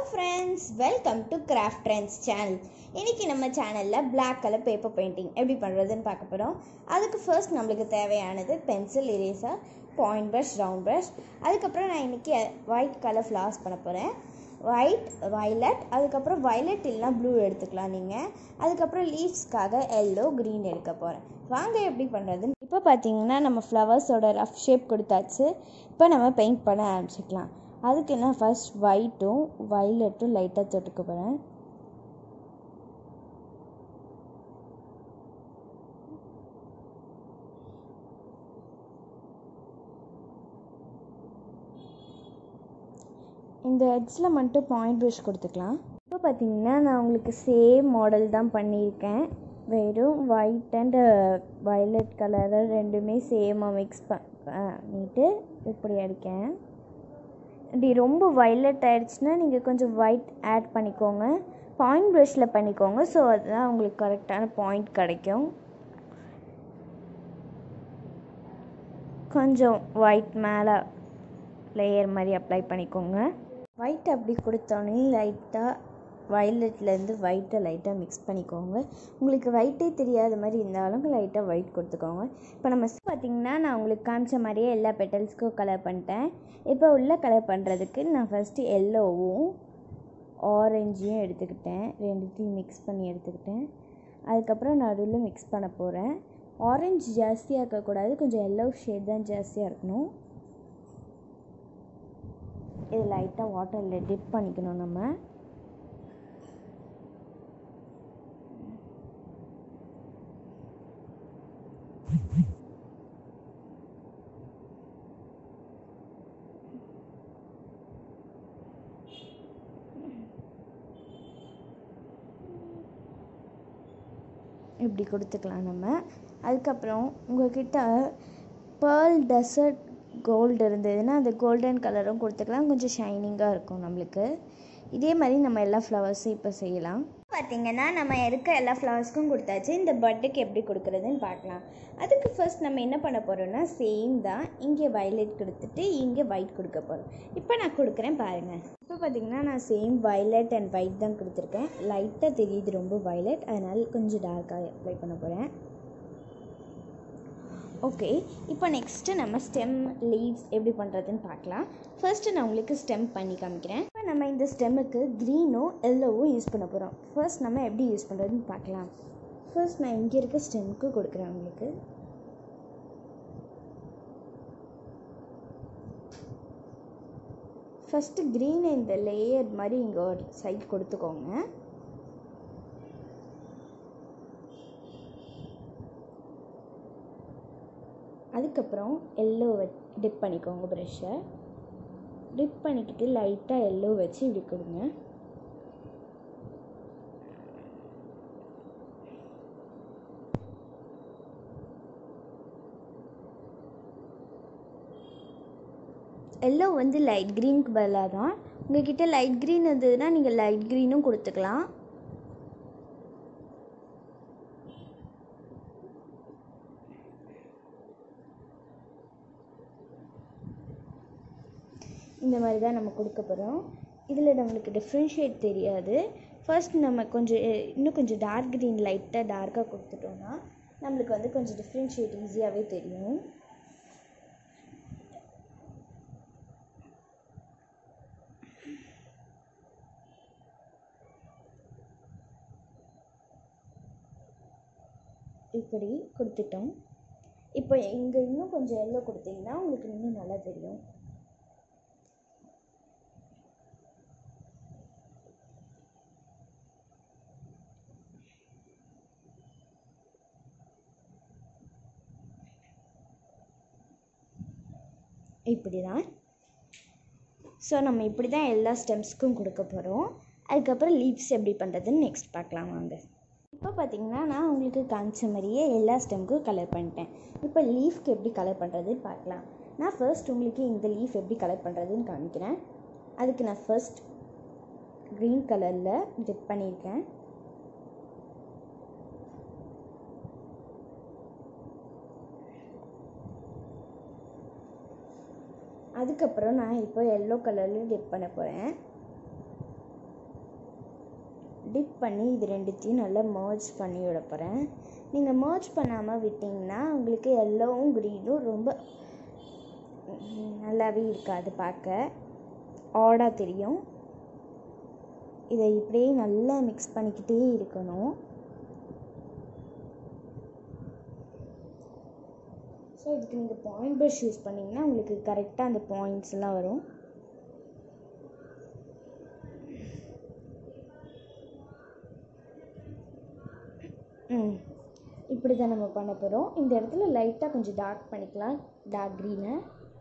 friends welcome to craft trends channel இன்றைக்கி நம்ம சேனலில் பிளாக் கலர் பேப்பர் பெயிண்டிங் எப்படி பண்ணுறதுன்னு பார்க்க போகிறோம் அதுக்கு ஃபர்ஸ்ட் நம்மளுக்கு தேவையானது pencil eraser point brush round brush அதுக்கப்புறம் நான் இன்றைக்கி ஒயிட் கலர் ஃப்ளார்ஸ் பண்ண போகிறேன் ஒயிட் வயலட் அதுக்கப்புறம் வயலட் இல்லைனா ப்ளூ எடுத்துக்கலாம் நீங்கள் அதுக்கப்புறம் லீவ்ஸ்க்காக எல்லோ க்ரீன் எடுக்க போகிறேன் வாங்க எப்படி பண்ணுறதுன்னு இப்போ பார்த்தீங்கன்னா நம்ம ஃப்ளவர்ஸோட ரஃப் ஷேப் கொடுத்தாச்சு இப்போ நம்ம பெயிண்ட் பண்ண ஆரம்பிச்சிக்கலாம் அதுக்கு நான் ஃபர்ஸ்ட் ஒயிட்டும் வயலட்டும் லைட்டாக தொட்டுக்க போகிறேன் இந்த எட்ஸில் மட்டும் பாயிண்ட் ப்ரஷ் கொடுத்துக்கலாம் இப்போ பார்த்தீங்கன்னா நான் உங்களுக்கு சேம் மாடல் தான் பண்ணியிருக்கேன் வெறும் ஒயிட் அண்ட் வயலட் கலரை ரெண்டுமே சேமாக மிக்ஸ் பண்ணிட்டு இப்படி அடிக்கேன் இப்படி ரொம்ப வயலட் ஆயிடுச்சுன்னா நீங்கள் கொஞ்சம் ஒயிட் ஆட் பண்ணிக்கோங்க பாயிண்ட் ப்ரஷில் பண்ணிக்கோங்க ஸோ அதுதான் உங்களுக்கு கரெக்டான பாயிண்ட் கிடைக்கும் கொஞ்சம் ஒயிட் மேலே லேயர் மாதிரி அப்ளை பண்ணிக்கோங்க ஒயிட் அப்படி கொடுத்தோன்னே லைட்டாக வயலட்லேருந்து ஒயிட்டை லைட்டாக மிக்ஸ் பண்ணிக்கோங்க உங்களுக்கு ஒயிட்டே தெரியாத மாதிரி இருந்தாலும் லைட்டாக ஒயிட் கொடுத்துக்கோங்க இப்போ நம்ம பார்த்திங்கன்னா நான் உங்களுக்கு காமிச்ச மாதிரியே எல்லா பெட்டல்ஸ்க்கும் கலர் பண்ணிட்டேன் இப்போ உள்ள கலர் பண்ணுறதுக்கு நான் ஃபஸ்ட்டு எல்லோவும் ஆரஞ்சையும் எடுத்துக்கிட்டேன் ரெண்டுத்தையும் மிக்ஸ் பண்ணி எடுத்துக்கிட்டேன் அதுக்கப்புறம் நடுவில் மிக்ஸ் பண்ண போகிறேன் ஆரஞ்சு ஜாஸ்தியாக இருக்கக்கூடாது கொஞ்சம் எல்லோ ஷேட் தான் ஜாஸ்தியாக இருக்கணும் இது லைட்டாக வாட்டரில் டிப் பண்ணிக்கணும் நம்ம இப்படி கொடுத்துக்கலாம் நம்ம அதுக்கப்புறம் உங்கள்கிட்ட பேர்ல் டெசர்ட் கோல்டு இருந்ததுன்னா அந்த கோல்டன் கலரும் கொடுத்துக்கலாம் கொஞ்சம் ஷைனிங்காக இருக்கும் நம்மளுக்கு இதே மாதிரி நம்ம எல்லா ஃப்ளவர்ஸும் இப்போ செய்யலாம் பார்த்திங்கன்னா நம்ம இருக்க எல்லா ஃப்ளவர்ஸ்க்கும் கொடுத்தாச்சு இந்த பர்த்டேக்கு எப்படி கொடுக்குறதுன்னு பார்க்கலாம் அதுக்கு ஃபர்ஸ்ட் நம்ம என்ன பண்ண போகிறோம்னா சேம் தான் இங்கே வயலட் கொடுத்துட்டு இங்கே ஒயிட் கொடுக்க போகிறோம் இப்போ நான் கொடுக்குறேன் பாருங்கள் இப்போ பார்த்திங்கன்னா நான் சேம் வயலட் அண்ட் ஒயிட் தான் கொடுத்துருக்கேன் லைட்டாக தெரியுது ரொம்ப வயலட் அதனால் கொஞ்சம் டார்க்காக அப்ளை பண்ண போகிறேன் ஓகே இப்போ நெக்ஸ்ட்டு நம்ம ஸ்டெம் லீவ்ஸ் எப்படி பண்ணுறதுன்னு பார்க்கலாம் ஃபர்ஸ்ட்டு நான் உங்களுக்கு ஸ்டெம் பண்ணி காமிக்கிறேன் இப்போ நம்ம இந்த ஸ்டெம்முக்கு க்ரீனும் எல்லோவும் யூஸ் பண்ண போகிறோம் ஃபர்ஸ்ட் நம்ம எப்படி யூஸ் பண்ணுறதுன்னு பார்க்கலாம் ஃபர்ஸ்ட் நான் இங்கே இருக்க ஸ்டெம்க்கு கொடுக்குறேன் உங்களுக்கு ஃபஸ்ட்டு க்ரீன் இந்த லேயர் மாதிரி இங்கே ஒரு சைட் கொடுத்துக்கோங்க அதுக்கப்புறம் எல்லோ டிப் பண்ணிக்கோங்க ப்ரெஷ்ஷை டிப் பண்ணிக்கிட்டு லைட்டாக எல்லோ வச்சு இப்படி கொடுங்க எல்லோ வந்து லைட் க்ரீனுக்கு பதிலாக தான் உங்கள்கிட்ட லைட் க்ரீன் இருந்ததுன்னா நீங்கள் லைட் க்ரீனும் கொடுத்துக்கலாம் இந்த மாதிரி தான் நம்ம கொடுக்க போகிறோம் இதில் நம்மளுக்கு டிஃப்ரென்ஷியேட் தெரியாது ஃபர்ஸ்ட் நம்ம கொஞ்சம் இன்னும் கொஞ்சம் டார்க் க்ரீன் லைட்டாக டார்க்காக கொடுத்துட்டோன்னா நம்மளுக்கு வந்து கொஞ்சம் டிஃப்ரென்ஷியேட் ஈஸியாகவே தெரியும் இப்படி கொடுத்துட்டோம் இப்போ இங்கே இன்னும் கொஞ்சம் எல்லோ கொடுத்தீங்கன்னா உங்களுக்கு இன்னும் நல்லா தெரியும் இப்படி தான் ஸோ நம்ம இப்படி தான் எல்லா ஸ்டெம்ஸ்க்கும் கொடுக்க போகிறோம் அதுக்கப்புறம் லீவ்ஸ் எப்படி பண்ணுறதுன்னு நெக்ஸ்ட் பார்க்கலாம் வாங்க இப்போ பார்த்தீங்கன்னா நான் உங்களுக்கு காமிச்ச மாதிரியே எல்லா ஸ்டெம்க்கும் கலர் பண்ணிட்டேன் இப்போ லீஃப்க்கு எப்படி கலர் பண்ணுறதுன்னு பார்க்கலாம் நான் ஃபர்ஸ்ட் உங்களுக்கு இந்த லீஃப் எப்படி கலர் பண்ணுறதுன்னு காமிக்கிறேன் அதுக்கு நான் ஃபர்ஸ்ட் க்ரீன் கலரில் டிப் பண்ணியிருக்கேன் அதுக்கப்புறம் நான் இப்போ எல்லோ கலரில் டிப் பண்ண போகிறேன் டிப் பண்ணி இது ரெண்டுத்தையும் நல்லா மர்ஜ் பண்ணி விட போகிறேன் நீங்கள் மர்ஜ் பண்ணாமல் விட்டிங்கன்னா உங்களுக்கு எல்லோவும் க்ரீனும் ரொம்ப ம், நல்லாவே இருக்காது பார்க்க ஆடாக தெரியும் இதை இப்படியே நல்லா மிக்ஸ் பண்ணிக்கிட்டே இருக்கணும் ஸோ இதுக்கு நீங்கள் பாயிண்ட் ப்ரஷ் யூஸ் பண்ணிங்கன்னா உங்களுக்கு கரெக்டாக அந்த பாயிண்ட்ஸ் எல்லாம் வரும் ம் இப்படி தான் நம்ம பண்ண போகிறோம் இந்த இடத்துல லைட்டாக கொஞ்சம் டார்க் பண்ணிக்கலாம் டார்க் க்ரீனை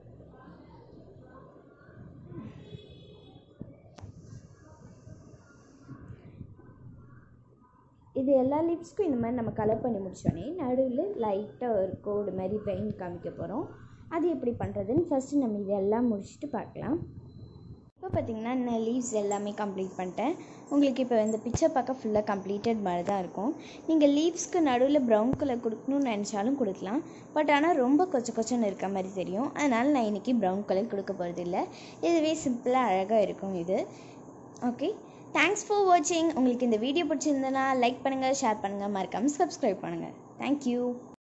இது எல்லா லிப்ஸ்க்கும் இந்த மாதிரி நம்ம கலர் பண்ணி முடிச்சோடனே நடுவில் லைட்டாக ஒரு கோடு மாதிரி பெயிண்ட் காமிக்க போகிறோம் அது எப்படி பண்ணுறதுன்னு ஃபஸ்ட்டு நம்ம இதெல்லாம் முடிச்சுட்டு பார்க்கலாம் இப்போ பார்த்தீங்கன்னா நான் லீவ்ஸ் எல்லாமே கம்ப்ளீட் பண்ணிட்டேன் உங்களுக்கு இப்போ இந்த பிக்சர் பார்க்க ஃபுல்லாக கம்ப்ளீட்டட் மாதிரி தான் இருக்கும் நீங்கள் லீவ்ஸ்க்கு நடுவில் ப்ரௌன் கலர் கொடுக்கணும்னு நினச்சாலும் கொடுக்கலாம் பட் ஆனால் ரொம்ப கொச்ச கொச்சன்னு இருக்க மாதிரி தெரியும் அதனால் நான் இன்றைக்கி ப்ரௌன் கலர் கொடுக்க போகிறது இல்லை இதுவே சிம்பிளாக அழகாக இருக்கும் இது ஓகே தேங்க்ஸ் ஃபார் வாட்சிங் உங்களுக்கு இந்த வீடியோ பிடிச்சிருந்தனா லைக் பண்ணுங்கள் ஷேர் பண்ணுங்கள் மறக்காமல் சப்ஸ்கிரைப் பண்ணுங்கள் தேங்க்யூ